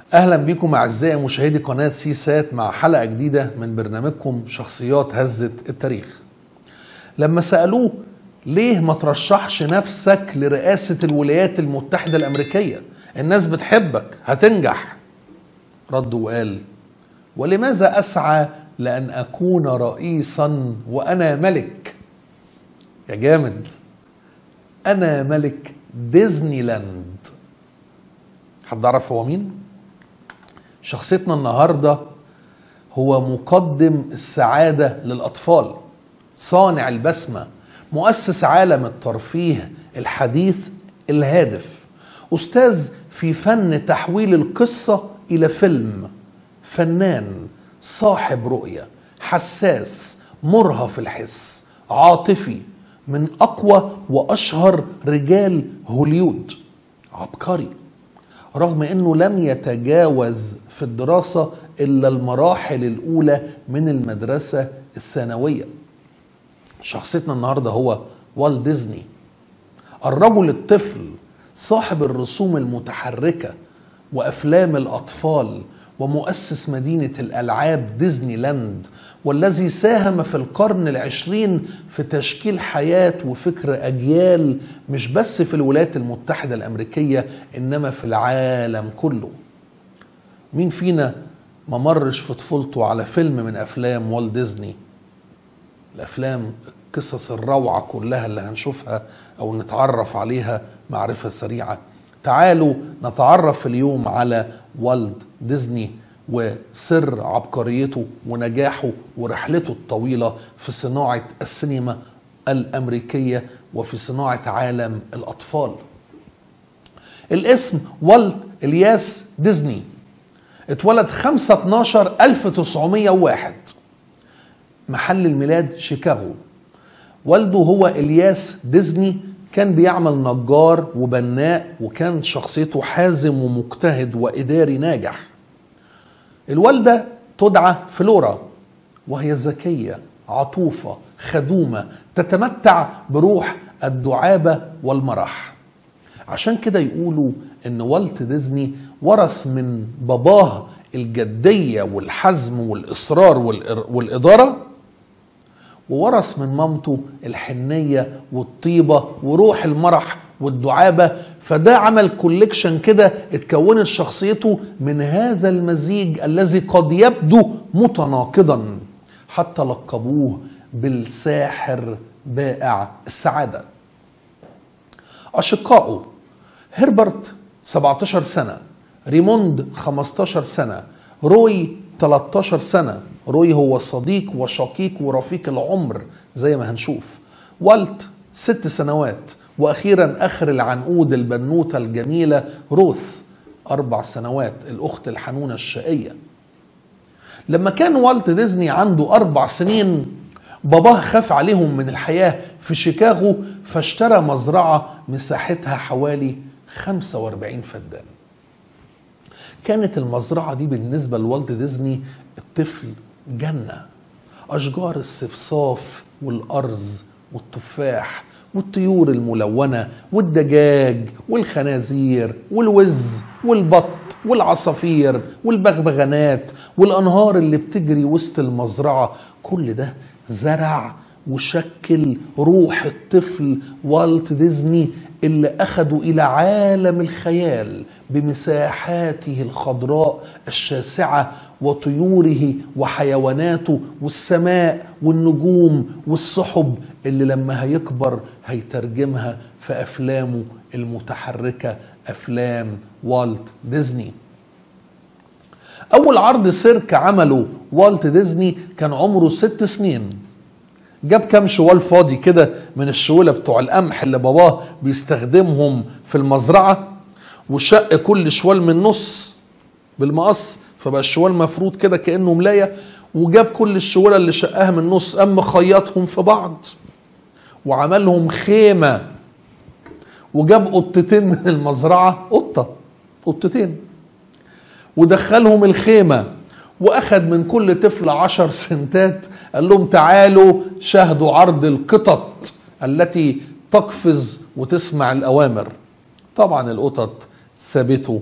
اهلا بكم اعزائي مشاهدي قناه سي سات مع حلقه جديده من برنامجكم شخصيات هزت التاريخ. لما سالوه ليه ما ترشحش نفسك لرئاسه الولايات المتحده الامريكيه؟ الناس بتحبك هتنجح. رد وقال: ولماذا اسعى لان اكون رئيسا وانا ملك؟ يا جامد انا ملك ديزني لاند. حد عرف هو مين؟ شخصيتنا النهارده هو مقدم السعاده للاطفال صانع البسمه مؤسس عالم الترفيه الحديث الهادف استاذ في فن تحويل القصه الى فيلم فنان صاحب رؤيه حساس مرهف الحس عاطفي من اقوى واشهر رجال هوليود عبقري رغم انه لم يتجاوز في الدراسه الا المراحل الاولى من المدرسه الثانويه شخصيتنا النهارده هو والت ديزني الرجل الطفل صاحب الرسوم المتحركه وافلام الاطفال ومؤسس مدينه الالعاب ديزني لاند والذي ساهم في القرن العشرين في تشكيل حياه وفكر اجيال مش بس في الولايات المتحده الامريكيه انما في العالم كله مين فينا ما مرش في طفولته على فيلم من افلام والت ديزني الافلام القصص الروعه كلها اللي هنشوفها او نتعرف عليها معرفه سريعه تعالوا نتعرف اليوم على والت ديزني وسر عبقريته ونجاحه ورحلته الطويله في صناعه السينما الامريكيه وفي صناعه عالم الاطفال. الاسم والت الياس ديزني اتولد 5 12 1901 محل الميلاد شيكاغو والده هو الياس ديزني كان بيعمل نجار وبناء وكان شخصيته حازم ومجتهد واداري ناجح الوالده تدعى فلورا وهي ذكيه عطوفه خدومه تتمتع بروح الدعابه والمرح عشان كده يقولوا ان والت ديزني ورث من باباه الجديه والحزم والاصرار والاداره وورث من مامته الحنيه والطيبه وروح المرح والدعابه فده عمل كوليكشن كده اتكونت شخصيته من هذا المزيج الذي قد يبدو متناقضا حتى لقبوه بالساحر بائع السعاده اشقائه هربرت 17 سنه ريموند 15 سنه روي 13 سنه روي هو صديق وشقيق ورفيق العمر زي ما هنشوف والت ست سنوات واخيرا اخر العنقود البنوته الجميله روث اربع سنوات الاخت الحنونه الشقيه لما كان والت ديزني عنده اربع سنين باباه خاف عليهم من الحياه في شيكاغو فاشترى مزرعه مساحتها حوالي 45 فدان كانت المزرعه دي بالنسبه لوالت ديزني الطفل جنه اشجار الصفصاف والارز والتفاح والطيور الملونه والدجاج والخنازير والوز والبط والعصافير والبغبغانات والانهار اللي بتجري وسط المزرعه كل ده زرع وشكل روح الطفل والت ديزني اللي اخده الى عالم الخيال بمساحاته الخضراء الشاسعه وطيوره وحيواناته والسماء والنجوم والسحب اللي لما هيكبر هيترجمها في افلامه المتحركه افلام والت ديزني اول عرض سيرك عمله والت ديزني كان عمره ست سنين جاب كام شوال فاضي كده من الشوله بتوع القمح اللي باباه بيستخدمهم في المزرعه وشق كل شوال من نص بالمقص فبقى الشوال مفروض كده كانه ملايه وجاب كل الشوله اللي شقها من نص قام مخيطهم في بعض وعملهم خيمه وجاب قطتين من المزرعه قطه قطتين ودخلهم الخيمه واخد من كل طفل عشر سنتات قال لهم تعالوا شاهدوا عرض القطط التي تقفز وتسمع الاوامر طبعا القطط سابته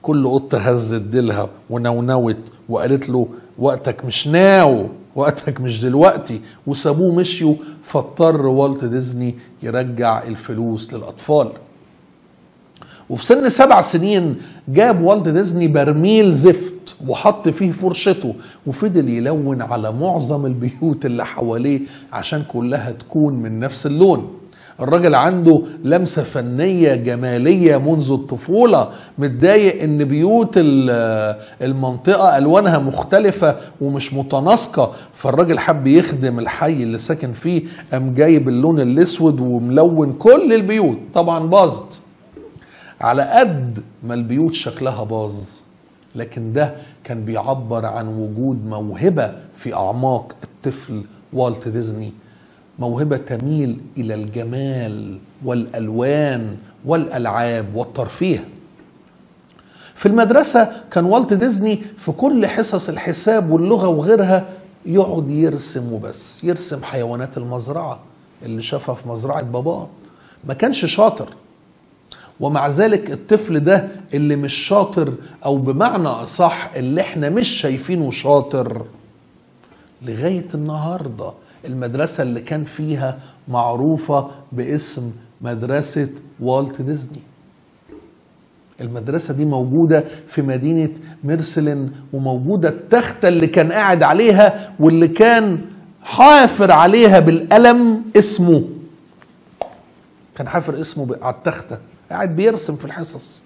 كل قطة هزت ديلها ونونوت وقالت له وقتك مش ناو وقتك مش دلوقتي وسابوه مشيوا فاضطر والت ديزني يرجع الفلوس للأطفال وفي سن سبع سنين جاب والت ديزني برميل زفت وحط فيه فرشته وفضل يلون على معظم البيوت اللي حواليه عشان كلها تكون من نفس اللون الراجل عنده لمسة فنية جمالية منذ الطفولة متضايق ان بيوت المنطقة الوانها مختلفة ومش متناسقة فالراجل حب يخدم الحي اللي ساكن فيه قام جايب اللون الاسود وملون كل البيوت طبعا باظت على قد ما البيوت شكلها باظ لكن ده كان بيعبر عن وجود موهبة في أعماق الطفل والت ديزني موهبة تميل إلى الجمال والألوان والألعاب والترفيه في المدرسة كان والت ديزني في كل حصص الحساب واللغة وغيرها يقعد يرسم وبس يرسم حيوانات المزرعة اللي شافها في مزرعة باباه ما كانش شاطر ومع ذلك الطفل ده اللي مش شاطر او بمعنى اصح اللي احنا مش شايفينه شاطر لغايه النهارده المدرسه اللي كان فيها معروفه باسم مدرسه والت ديزني المدرسة دي موجودة في مدينة ميرسلين وموجودة التختة اللي كان قاعد عليها واللي كان حافر عليها بالقلم اسمه كان حافر اسمه على التختة قاعد بيرسم في الحصص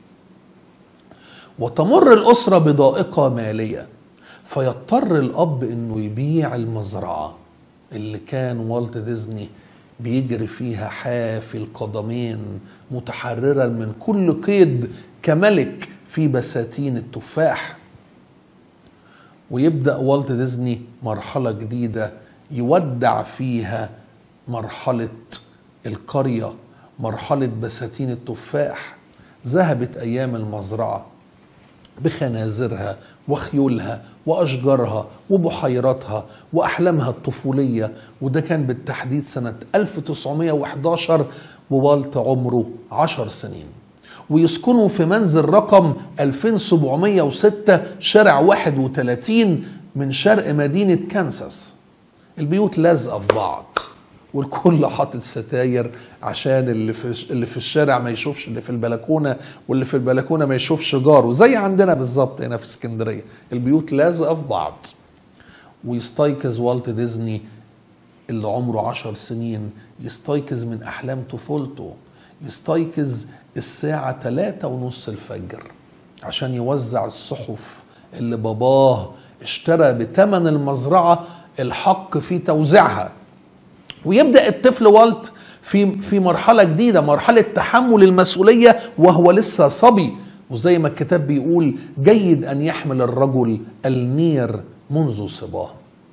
وتمر الأسرة بضائقة مالية فيضطر الأب إنه يبيع المزرعة اللي كان والت ديزني بيجري فيها حافي القدمين متحررا من كل قيد كملك في بساتين التفاح ويبدأ والت ديزني مرحلة جديدة يودع فيها مرحلة القرية مرحلة بساتين التفاح ذهبت أيام المزرعة بخنازرها وخيولها وأشجارها وبحيراتها وأحلامها الطفولية وده كان بالتحديد سنة 1911 ووالت عمره 10 سنين ويسكنوا في منزل رقم 2706 شارع 31 من شرق مدينة كانساس البيوت لازقة في بعض والكل حاطط ستاير عشان اللي في اللي في الشارع ما يشوفش اللي في البلكونه واللي في البلكونه ما يشوفش جاره زي عندنا بالظبط هنا في اسكندريه البيوت لازقه في بعض ويستيقظ والت ديزني اللي عمره عشر سنين يستيقظ من أحلام طفولته يستيقظ الساعة ثلاثة ونص الفجر عشان يوزع الصحف اللي باباه اشترى بثمن المزرعة الحق في توزيعها ويبدأ الطفل والت في في مرحلة جديدة مرحلة تحمل المسؤولية وهو لسه صبي وزي ما الكتاب بيقول جيد أن يحمل الرجل النير منذ صباه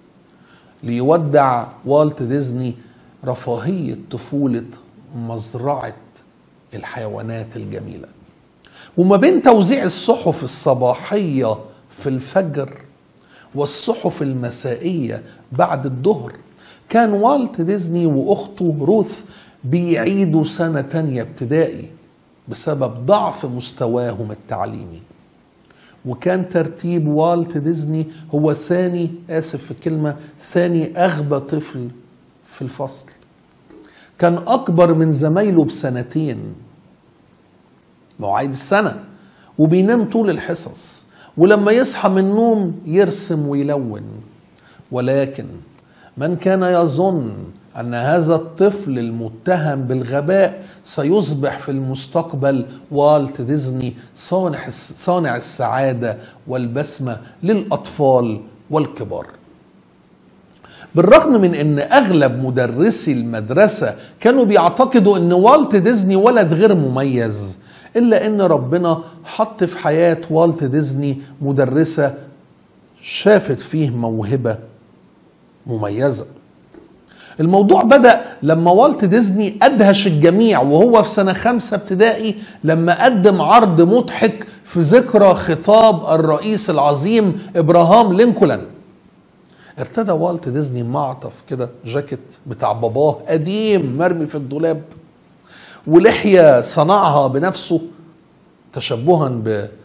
ليودع والت ديزني رفاهية طفولة مزرعة الحيوانات الجميلة وما بين توزيع الصحف الصباحية في الفجر والصحف المسائية بعد الظهر كان والت ديزني وأخته روث بيعيدوا سنة تانية ابتدائي بسبب ضعف مستواهم التعليمي وكان ترتيب والت ديزني هو ثاني اسف في الكلمه ثاني اغبى طفل في الفصل كان اكبر من زمايله بسنتين مواعيد السنه وبينام طول الحصص ولما يصحى من النوم يرسم ويلون ولكن من كان يظن ان هذا الطفل المتهم بالغباء سيصبح في المستقبل والت ديزني صانع صانع السعاده والبسمه للاطفال والكبار. بالرغم من ان اغلب مدرسي المدرسه كانوا بيعتقدوا ان والت ديزني ولد غير مميز الا ان ربنا حط في حياه والت ديزني مدرسه شافت فيه موهبه مميزه الموضوع بدأ لما والت ديزني أدهش الجميع وهو في سنة خمسة ابتدائي لما قدم عرض مضحك في ذكرى خطاب الرئيس العظيم إبراهام لينكولن ارتدى والت ديزني معطف كده جاكيت بتاع باباه قديم مرمي في الدولاب ولحية صنعها بنفسه تشبها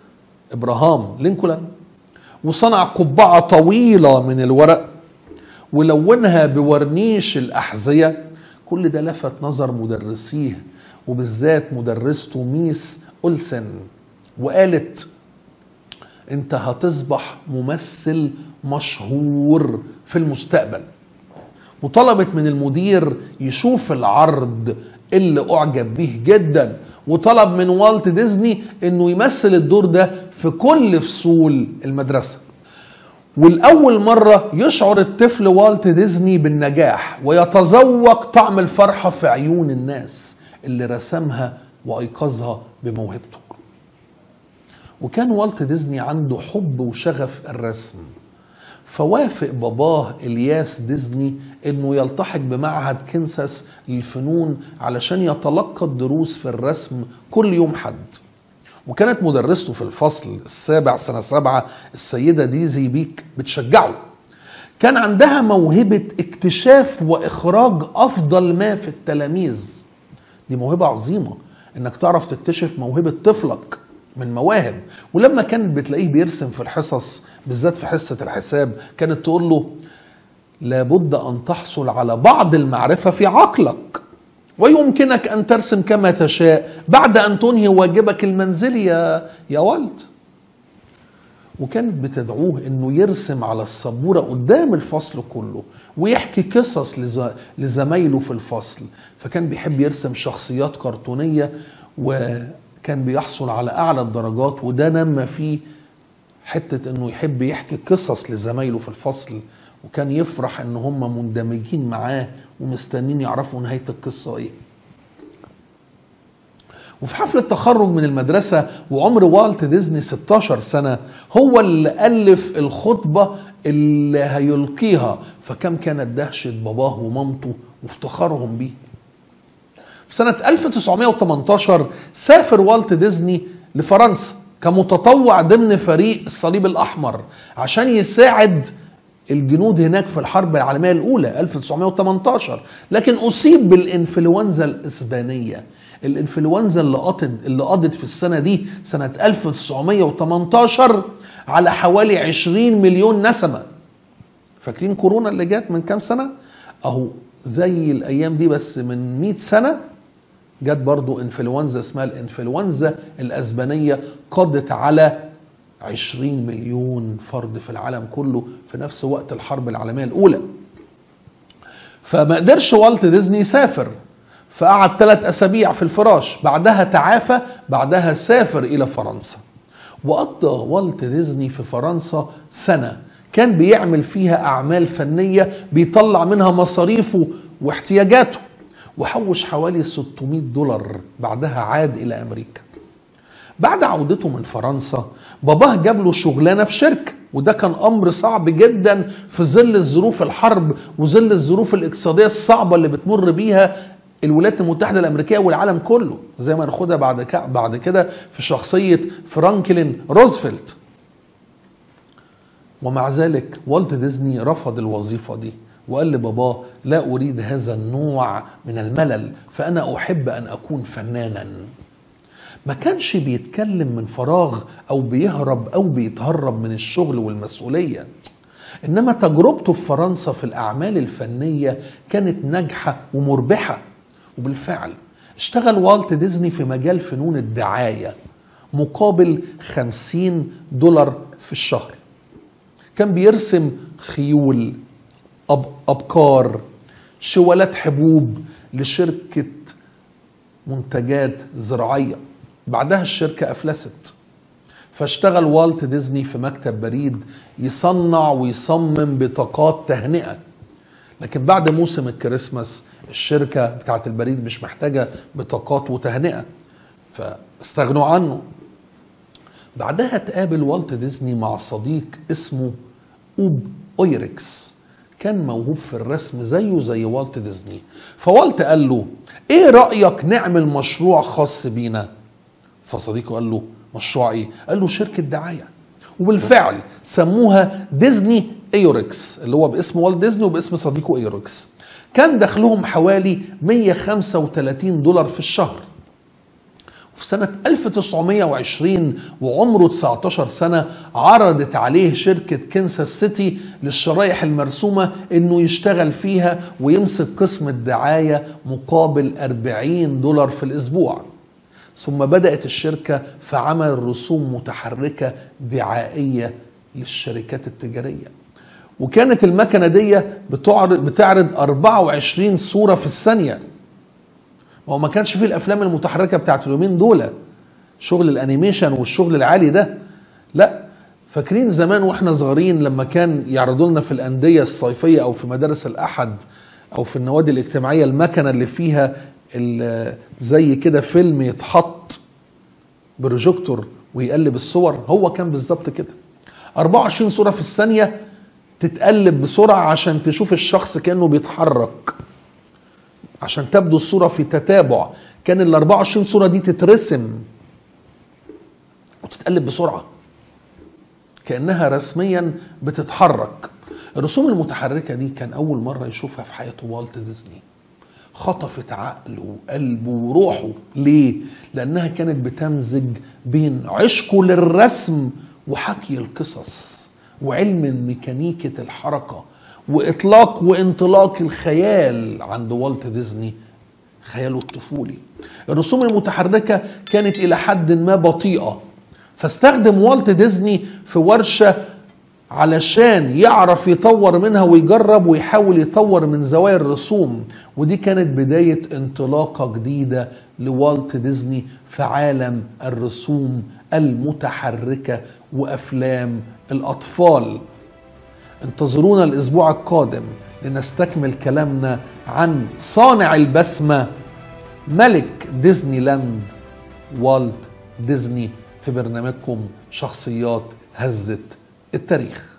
ابراهام لينكولن وصنع قبعة طويلة من الورق ولونها بورنيش الأحذية كل ده لفت نظر مدرسيه وبالذات مدرسته ميس أولسن وقالت انت هتصبح ممثل مشهور في المستقبل وطلبت من المدير يشوف العرض اللي اعجب به جدا وطلب من والت ديزني انه يمثل الدور ده في كل فصول المدرسه والأول مرة يشعر الطفل والت ديزني بالنجاح ويتذوق طعم الفرحة في عيون الناس اللي رسمها وأيقظها بموهبته وكان والت ديزني عنده حب وشغف الرسم فوافق باباه الياس ديزني انه يلتحق بمعهد كنساس للفنون علشان يتلقى الدروس في الرسم كل يوم حد وكانت مدرسته في الفصل السابع سنة سبعة السيدة ديزي بيك بتشجعه كان عندها موهبة اكتشاف وإخراج أفضل ما في التلاميذ دي موهبة عظيمة إنك تعرف تكتشف موهبة طفلك من مواهب ولما كانت بتلاقيه بيرسم في الحصص بالذات في حصة الحساب كانت تقول له لابد أن تحصل على بعض المعرفة في عقلك ويمكنك أن ترسم كما تشاء بعد أن تنهي واجبك المنزلي يا, يا ولد وكانت بتدعوه انه يرسم على السبوره قدام الفصل كله ويحكي قصص لز- لزمايله في الفصل فكان بيحب يرسم شخصيات كرتونيه وكان بيحصل على اعلى الدرجات وده نما فيه حته انه يحب يحكي قصص لزمايله في الفصل وكان يفرح ان هم مندمجين معاه ومستنين يعرفوا نهايه القصه ايه وفي حفل التخرج من المدرسة وعمر والت ديزني 16 سنة هو اللي ألف الخطبة اللي هيلقيها فكم كانت دهشة باباه ومامته وافتخارهم بيه في سنة 1918 سافر والت ديزني لفرنسا كمتطوع ضمن فريق الصليب الأحمر عشان يساعد الجنود هناك في الحرب العالمية الأولى 1918 لكن أصيب بالإنفلونزا الإسبانية الإنفلونزا اللي قضت اللي قضت في السنة دي سنة 1918 على حوالي 20 مليون نسمة فاكرين كورونا اللي جت من كام سنة أهو زي الأيام دي بس من 100 سنة جت برضو انفلونزا اسمها الانفلونزا الأسبانية قضت على 20 مليون فرد في العالم كله في نفس وقت الحرب العالمية الأولى فما قدرش والت ديزني يسافر فقعد ثلاث أسابيع في الفراش بعدها تعافى بعدها سافر إلى فرنسا وقضى والت ديزني في فرنسا سنة كان بيعمل فيها أعمال فنية بيطلع منها مصاريفه واحتياجاته وحوش حوالي 600 دولار بعدها عاد إلى أمريكا بعد عودته من فرنسا باباه جاب له شغلانه في شركه وده كان امر صعب جدا في ظل الظروف الحرب وظل الظروف الاقتصاديه الصعبه اللي بتمر بيها الولايات المتحده الامريكيه والعالم كله زي ما ناخدها بعد كده بعد كده في شخصيه فرانكلين روزفلت ومع ذلك والت ديزني رفض الوظيفه دي وقال لباباه لا اريد هذا النوع من الملل فانا احب ان اكون فنانا ما كانش بيتكلم من فراغ او بيهرب او بيتهرب من الشغل والمسؤوليه انما تجربته في فرنسا في الاعمال الفنيه كانت ناجحه ومربحه وبالفعل اشتغل والت ديزني في مجال فنون الدعايه مقابل خمسين دولار في الشهر كان بيرسم خيول أب أبقار شوالات حبوب لشركة منتجات زراعية بعدها الشركة أفلست فاشتغل والت ديزني في مكتب بريد يصنع ويصمم بطاقات تهنئة لكن بعد موسم الكريسماس الشركة بتاعت البريد مش محتاجة بطاقات وتهنئة فاستغنوا عنه بعدها تقابل والت ديزني مع صديق اسمه أوب أويركس كان موهوب في الرسم زيه زي والت ديزني فوالت قال له ايه رأيك نعمل مشروع خاص بينا فصديقه قال له مشروع ايه قال له شركة دعاية وبالفعل سموها ديزني ايوركس اللي هو باسم والت ديزني وباسم صديقه ايوركس كان دخلهم حوالي 135 دولار في الشهر في سنة 1920 وعمره 19 سنة عرضت عليه شركة كنساس سيتي للشرايح المرسومة انه يشتغل فيها ويمسك قسم الدعاية مقابل 40 دولار في الاسبوع ثم بدأت الشركة في عمل رسوم متحركة دعائية للشركات التجارية وكانت المكنة دي بتعرض, بتعرض 24 صورة في الثانية ما هو ما كانش فيه الافلام المتحركه بتاعت اليومين دول شغل الانيميشن والشغل العالي ده لا فاكرين زمان واحنا صغيرين لما كان يعرضوا لنا في الانديه الصيفيه او في مدارس الاحد او في النوادي الاجتماعيه المكنه اللي فيها زي كده فيلم يتحط بروجيكتور ويقلب الصور هو كان بالظبط كده 24 صوره في الثانيه تتقلب بسرعه عشان تشوف الشخص كانه بيتحرك عشان تبدو الصورة في تتابع كان ال 24 صورة دي تترسم وتتقلب بسرعة كأنها رسميا بتتحرك الرسوم المتحركة دي كان أول مرة يشوفها في حياته والت ديزني خطفت عقله وقلبه وروحه ليه؟ لأنها كانت بتمزج بين عشقه للرسم وحكي القصص وعلم ميكانيكة الحركة واطلاق وانطلاق الخيال عند والت ديزني خياله الطفولي الرسوم المتحركه كانت الى حد ما بطيئه فاستخدم والت ديزني في ورشه علشان يعرف يطور منها ويجرب ويحاول يطور من زوايا الرسوم ودي كانت بدايه انطلاقه جديده لوالت ديزني في عالم الرسوم المتحركه وافلام الاطفال انتظرونا الاسبوع القادم لنستكمل كلامنا عن صانع البسمه ملك ديزني لاند والت ديزني في برنامجكم شخصيات هزت التاريخ